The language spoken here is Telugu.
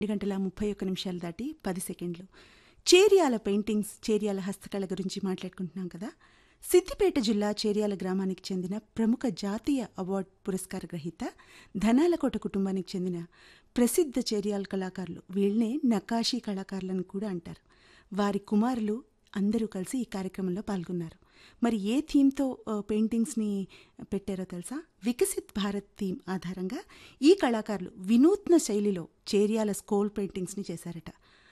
రెండు గంటల ముప్పై ఒక్క నిమిషాలు దాటి పది సెకండ్లు చేరియాల పెయింటింగ్స్ చేరియాల హస్తకళ గురించి మాట్లాడుకుంటున్నాం కదా సిద్దిపేట జిల్లా చేరియాల గ్రామానికి చెందిన ప్రముఖ జాతీయ అవార్డు పురస్కార గ్రహీత ధనాలకోట కుటుంబానికి చెందిన ప్రసిద్ధ చేరియాల కళాకారులు వీళ్ళనే నకాషీ కళాకారులను కూడా అంటారు వారి కుమారులు అందరూ కలిసి ఈ కార్యక్రమంలో పాల్గొన్నారు మరి ఏ థీమ్తో ఆ, పెయింటింగ్స్ని పెట్టారో తెలుసా వికసిత్ భారత్ థీమ్ ఆధారంగా ఈ కళాకారులు వినూత్న శైలిలో చేరియాల స్కోల్ పెయింటింగ్స్ని చేశారట